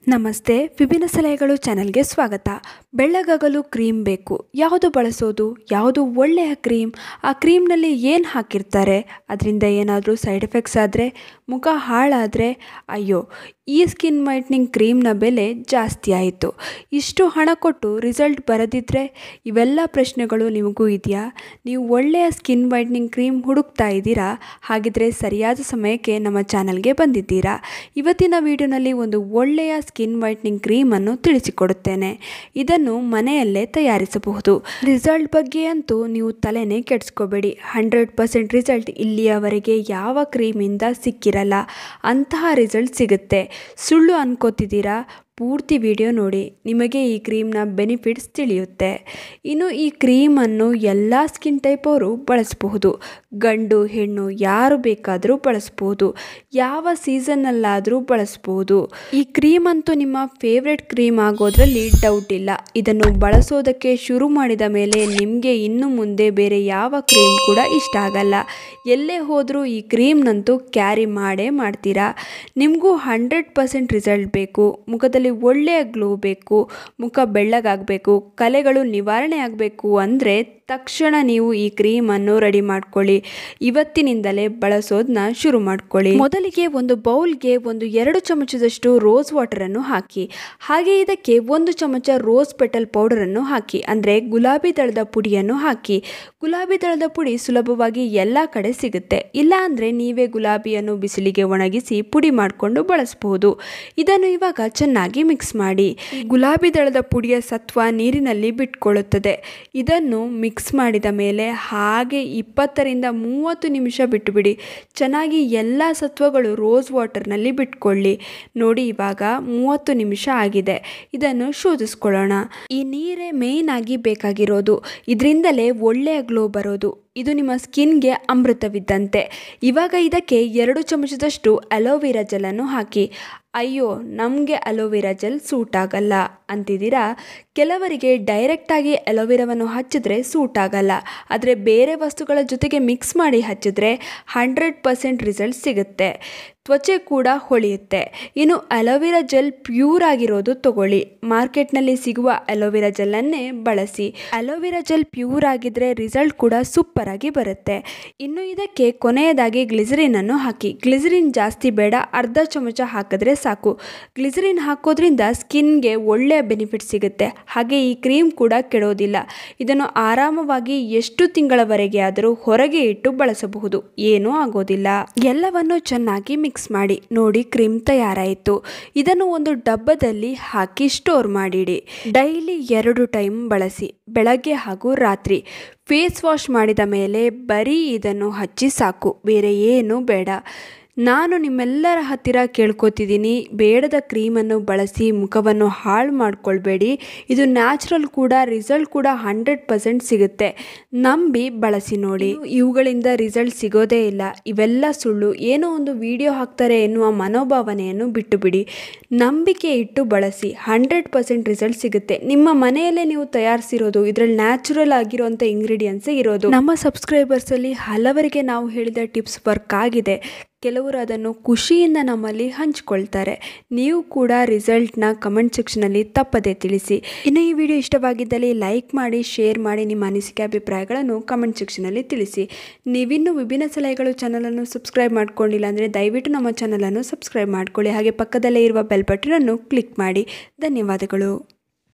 ನಮಸ್ತೆ ವಿಭಿನ್ನ ಸಲಹೆಗಳು ಚಾನೆಲ್ಗೆ ಸ್ವಾಗತ ಬೆಳ್ಳಗಾಗಲು ಕ್ರೀಮ್ ಬೇಕು ಯಾವುದು ಬಳಸೋದು ಯಾವುದು ಒಳ್ಳೆಯ ಕ್ರೀಮ್ ಆ ಕ್ರೀಮ್ನಲ್ಲಿ ಏನು ಹಾಕಿರ್ತಾರೆ ಅದರಿಂದ ಏನಾದರೂ ಸೈಡ್ ಎಫೆಕ್ಟ್ಸ್ ಆದರೆ ಮುಖ ಹಾಳಾದರೆ ಅಯ್ಯೋ ಈ ಸ್ಕಿನ್ ವೈಟ್ನಿಂಗ್ ಕ್ರೀಮ್ನ ಬೆಲೆ ಜಾಸ್ತಿ ಆಯಿತು ಇಷ್ಟು ಹಣ ಕೊಟ್ಟು ರಿಸಲ್ಟ್ ಬರದಿದ್ದರೆ ಇವೆಲ್ಲ ಪ್ರಶ್ನೆಗಳು ನಿಮಗೂ ಇದೆಯಾ ನೀವು ಒಳ್ಳೆಯ ಸ್ಕಿನ್ ವೈಟ್ನಿಂಗ್ ಕ್ರೀಮ್ ಹುಡುಕ್ತಾ ಇದ್ದೀರಾ ಹಾಗಿದ್ರೆ ಸರಿಯಾದ ಸಮಯಕ್ಕೆ ನಮ್ಮ ಚಾನಲ್ಗೆ ಬಂದಿದ್ದೀರಾ ಇವತ್ತಿನ ವಿಡಿಯೋನಲ್ಲಿ ಒಂದು ಒಳ್ಳೆಯ ಸ್ಕಿನ್ ವೈಟ್ನಿಂಗ್ ಕ್ರೀಮನ್ನು ತಿಳಿಸಿಕೊಡುತ್ತೇನೆ ಇದನ್ನು ಮನೆಯಲ್ಲೇ ತಯಾರಿಸಬಹುದು ರಿಸಲ್ಟ್ ಬಗ್ಗೆ ಅಂತೂ ನೀವು ತಲೆನೇ ಕೆಡಿಸ್ಕೋಬೇಡಿ ಹಂಡ್ರೆಡ್ ಪರ್ಸೆಂಟ್ ರಿಸಲ್ಟ್ ಇಲ್ಲಿಯವರೆಗೆ ಯಾವ ಕ್ರೀಮಿಂದ ಸಿಕ್ಕಿರಲ್ಲ ಅಂತಹ ರಿಸಲ್ಟ್ ಸಿಗುತ್ತೆ ಸುಳ್ಳು ಅನ್ಕೋತಿದ್ದೀರಾ ಪೂರ್ತಿ ವಿಡಿಯೋ ನೋಡಿ ನಿಮಗೆ ಈ ಕ್ರೀಮ್ನ ಬೆನಿಫಿಟ್ಸ್ ತಿಳಿಯುತ್ತೆ ಇನ್ನು ಈ ಕ್ರೀಮನ್ನು ಎಲ್ಲ ಸ್ಕಿನ್ ಟೈಪ್ ಅವರು ಬಳಸಬಹುದು ಗಂಡು ಹೆಣ್ಣು ಯಾರು ಬೇಕಾದರೂ ಬಳಸ್ಬೋದು ಯಾವ ಸೀಸನ್ನಲ್ಲಾದರೂ ಬಳಸ್ಬೋದು ಈ ಕ್ರೀಮ್ ಅಂತೂ ನಿಮ್ಮ ಫೇವ್ರೆಟ್ ಕ್ರೀಮ್ ಆಗೋದ್ರಲ್ಲಿ ಡೌಟ್ ಇಲ್ಲ ಇದನ್ನು ಬಳಸೋದಕ್ಕೆ ಶುರು ಮಾಡಿದ ಮೇಲೆ ನಿಮಗೆ ಇನ್ನು ಮುಂದೆ ಬೇರೆ ಯಾವ ಕ್ರೀಮ್ ಕೂಡ ಇಷ್ಟ ಆಗಲ್ಲ ಎಲ್ಲೇ ಹೋದರೂ ಈ ಕ್ರೀಮ್ನಂತೂ ಕ್ಯಾರಿ ಮಾಡೇ ಮಾಡ್ತೀರಾ ನಿಮಗೂ ಹಂಡ್ರೆಡ್ ಪರ್ಸೆಂಟ್ ರಿಸಲ್ಟ್ ಬೇಕು ಮುಖದಲ್ಲಿ ಒಳ್ಳೆಯ ಗ್ಲೋ ಬೇಕು ಮುಖ ಬೆಳ್ಳಗಾಗಬೇಕು ಕಲೆಗಳು ನಿವಾರಣೆ ಆಗಬೇಕು ಅಂದರೆ ತಕ್ಷಣ ನೀವು ಈ ಕ್ರೀಮನ್ನು ರೆಡಿ ಮಾಡ್ಕೊಳ್ಳಿ ಇವತ್ತಿನಿಂದಲೇ ಬಳಸೋದನ್ನ ಶುರು ಮಾಡ್ಕೊಳ್ಳಿ ಮೊದಲಿಗೆ ಒಂದು ಬೌಲ್ಗೆ ಒಂದು ಎರಡು ಚಮಚದಷ್ಟು ರೋಸ್ ವಾಟರನ್ನು ಹಾಕಿ ಹಾಗೆ ಇದಕ್ಕೆ ಒಂದು ಚಮಚ ರೋಸ್ ಪೆಟಲ್ ಪೌಡರನ್ನು ಹಾಕಿ ಅಂದರೆ ಗುಲಾಬಿ ದಳದ ಪುಡಿಯನ್ನು ಹಾಕಿ ಗುಲಾಬಿ ದಳದ ಪುಡಿ ಸುಲಭವಾಗಿ ಎಲ್ಲ ಕಡೆ ಸಿಗುತ್ತೆ ಇಲ್ಲ ಅಂದರೆ ನೀವೇ ಗುಲಾಬಿಯನ್ನು ಬಿಸಿಲಿಗೆ ಒಣಗಿಸಿ ಪುಡಿ ಮಾಡಿಕೊಂಡು ಬಳಸಬಹುದು ಇದನ್ನು ಇವಾಗ ಚೆನ್ನಾಗಿ ಮಿಕ್ಸ್ ಮಾಡಿ ಈ ಗುಲಾಬಿ ದಳದ ಪುಡಿಯ ಸತ್ವ ನೀರಿನಲ್ಲಿ ಬಿಟ್ಕೊಳ್ಳುತ್ತದೆ ಇದನ್ನು ಮಿಕ್ಸ್ ಮಾಡಿದ ಮೇಲೆ ಹಾಗೆ ಇಪ್ಪತ್ತರಿಂದ ಮೂವತ್ತು ನಿಮಿಷ ಬಿಟ್ಟುಬಿಡಿ ಚೆನ್ನಾಗಿ ಎಲ್ಲ ಸತ್ವಗಳು ರೋಸ್ ವಾಟರ್ನಲ್ಲಿ ಬಿಟ್ಕೊಳ್ಳಿ ನೋಡಿ ಇವಾಗ ಮೂವತ್ತು ನಿಮಿಷ ಆಗಿದೆ ಇದನ್ನು ಶೋಧಿಸ್ಕೊಳ್ಳೋಣ ಈ ನೀರೇ ಮೇಯ್ನ್ ಆಗಿ ಬೇಕಾಗಿರೋದು ಇದರಿಂದಲೇ ಒಳ್ಳೆಯ ಗ್ಲೋ ಬರೋದು ಇದು ನಿಮ್ಮ ಸ್ಕಿನ್ಗೆ ಅಮೃತವಿದ್ದಂತೆ ಇವಾಗ ಇದಕ್ಕೆ ಎರಡು ಚಮಚದಷ್ಟು ಅಲೋವೆರಾ ಜೆಲ್ಲನ್ನು ಹಾಕಿ ಅಯ್ಯೋ ನಮಗೆ ಅಲೋವೆರಾ ಜೆಲ್ ಸೂಟ್ ಆಗಲ್ಲ ಅಂತಿದ್ದೀರಾ ಕೆಲವರಿಗೆ ಡೈರೆಕ್ಟಾಗಿ ಅಲೋವೆರಾವನ್ನು ಹಚ್ಚಿದ್ರೆ ಸೂಟ್ ಆಗಲ್ಲ ಆದರೆ ಬೇರೆ ವಸ್ತುಗಳ ಜೊತೆಗೆ ಮಿಕ್ಸ್ ಮಾಡಿ ಹಚ್ಚಿದ್ರೆ ಹಂಡ್ರೆಡ್ ಪರ್ಸೆಂಟ್ ರಿಸಲ್ಟ್ ಸಿಗುತ್ತೆ ತ್ವಚೆ ಕೂಡ ಹೊಳೆಯುತ್ತೆ ಇನ್ನು ಅಲೋವೆರಾ ಜೆಲ್ ಪ್ಯೂರ್ ಆಗಿರೋದು ತಗೊಳ್ಳಿ ಮಾರ್ಕೆಟ್ನಲ್ಲಿ ಸಿಗುವ ಅಲೋವೆರಾ ಜೆಲ್ಲನ್ನೇ ಬಳಸಿ ಅಲೋವೆರಾ ಜೆಲ್ ಪ್ಯೂರ್ ಆಗಿದ್ರೆ ರಿಸಲ್ಟ್ ಕೂಡ ಸೂಪರ್ ಆಗಿ ಬರುತ್ತೆ ಇನ್ನು ಇದಕ್ಕೆ ಕೊನೆಯದಾಗಿ ಗ್ಲಿಸರಿನನ್ನು ಹಾಕಿ ಗ್ಲಿಸರಿನ್ ಜಾಸ್ತಿ ಬೇಡ ಅರ್ಧ ಚಮಚ ಹಾಕಿದ್ರೆ ಸಾಕು ಗ್ಲಿಸರಿನ್ ಹಾಕೋದ್ರಿಂದ ಸ್ಕಿನ್ಗೆ ಒಳ್ಳೆಯ ಬೆನಿಫಿಟ್ ಸಿಗುತ್ತೆ ಹಾಗೆ ಈ ಕ್ರೀಮ್ ಕೂಡ ಕೆಡೋದಿಲ್ಲ ಇದನ್ನು ಆರಾಮವಾಗಿ ಎಷ್ಟು ತಿಂಗಳವರೆಗೆ ಆದರೂ ಹೊರಗೆ ಇಟ್ಟು ಬಳಸಬಹುದು ಏನೂ ಆಗೋದಿಲ್ಲ ಎಲ್ಲವನ್ನು ಚೆನ್ನಾಗಿ ಮಿಕ್ಸ್ ಮಾಡಿ ನೋಡಿ ಕ್ರೀಮ್ ತಯಾರಾಯಿತು ಇದನ್ನು ಒಂದು ಡಬ್ಬದಲ್ಲಿ ಹಾಕಿ ಸ್ಟೋರ್ ಮಾಡಿಡಿ ಡೈಲಿ ಎರಡು ಟೈಮ್ ಬಳಸಿ ಬೆಳಗ್ಗೆ ಹಾಗೂ ರಾತ್ರಿ ಫೇಸ್ ವಾಶ್ ಮಾಡಿದ ಮೇಲೆ ಬರೀ ಇದನ್ನು ಹಚ್ಚಿ ಸಾಕು ಬೇರೆ ಏನೂ ಬೇಡ ನಾನು ನಿಮ್ಮೆಲ್ಲರ ಹತ್ತಿರ ಕೇಳ್ಕೊತಿದ್ದೀನಿ ಬೇಡದ ಕ್ರೀಮನ್ನು ಬಳಸಿ ಮುಖವನ್ನು ಹಾಳು ಮಾಡ್ಕೊಳ್ಬೇಡಿ ಇದು ನ್ಯಾಚುರಲ್ ಕೂಡ ರಿಸಲ್ಟ್ ಕೂಡ ಹಂಡ್ರೆಡ್ ಪರ್ಸೆಂಟ್ ಸಿಗುತ್ತೆ ನಂಬಿ ಬಳಸಿ ನೋಡಿ ಇವುಗಳಿಂದ ರಿಸಲ್ಟ್ ಸಿಗೋದೇ ಇಲ್ಲ ಇವೆಲ್ಲ ಸುಳ್ಳು ಏನೋ ಒಂದು ವಿಡಿಯೋ ಹಾಕ್ತಾರೆ ಎನ್ನುವ ಮನೋಭಾವನೆಯನ್ನು ಬಿಟ್ಟು ಬಿಡಿ ನಂಬಿಕೆ ಇಟ್ಟು ಬಳಸಿ ಹಂಡ್ರೆಡ್ ಪರ್ಸೆಂಟ್ ರಿಸಲ್ಟ್ ಸಿಗುತ್ತೆ ನಿಮ್ಮ ಮನೆಯಲ್ಲೇ ನೀವು ತಯಾರಿಸಿರೋದು ಇದರಲ್ಲಿ ನ್ಯಾಚುರಲ್ ಆಗಿರುವಂಥ ಇಂಗ್ರೀಡಿಯೆಂಟ್ಸೇ ಇರೋದು ನಮ್ಮ ಸಬ್ಸ್ಕ್ರೈಬರ್ಸಲ್ಲಿ ಹಲವರಿಗೆ ನಾವು ಹೇಳಿದ ಟಿಪ್ಸ್ ವರ್ಕ್ ಆಗಿದೆ ಕೆಲವರು ಅದನ್ನು ಖುಷಿಯಿಂದ ನಮ್ಮಲ್ಲಿ ಹಂಚ್ಕೊಳ್ತಾರೆ ನೀವು ಕೂಡ ರಿಸಲ್ಟ್ನ ಕಮೆಂಟ್ ಸೆಕ್ಷನಲ್ಲಿ ತಪ್ಪದೆ ತಿಳಿಸಿ ಇನ್ನು ಈ ವಿಡಿಯೋ ಇಷ್ಟವಾಗಿದ್ದಲ್ಲಿ ಲೈಕ್ ಮಾಡಿ ಶೇರ್ ಮಾಡಿ ನಿಮ್ಮ ಅನಿಸಿಕೆ ಅಭಿಪ್ರಾಯಗಳನ್ನು ಕಮೆಂಟ್ ಸೆಕ್ಷನಲ್ಲಿ ತಿಳಿಸಿ ನೀವಿನ್ನೂ ವಿಭಿನ್ನ ಸಲಹೆಗಳು ಚಾನಲನ್ನು ಸಬ್ಸ್ಕ್ರೈಬ್ ಮಾಡ್ಕೊಂಡಿಲ್ಲ ಅಂದರೆ ದಯವಿಟ್ಟು ನಮ್ಮ ಚಾನಲನ್ನು ಸಬ್ಸ್ಕ್ರೈಬ್ ಮಾಡ್ಕೊಳ್ಳಿ ಹಾಗೆ ಪಕ್ಕದಲ್ಲೇ ಇರುವ ಬೆಲ್ ಬಟನನ್ನು ಕ್ಲಿಕ್ ಮಾಡಿ ಧನ್ಯವಾದಗಳು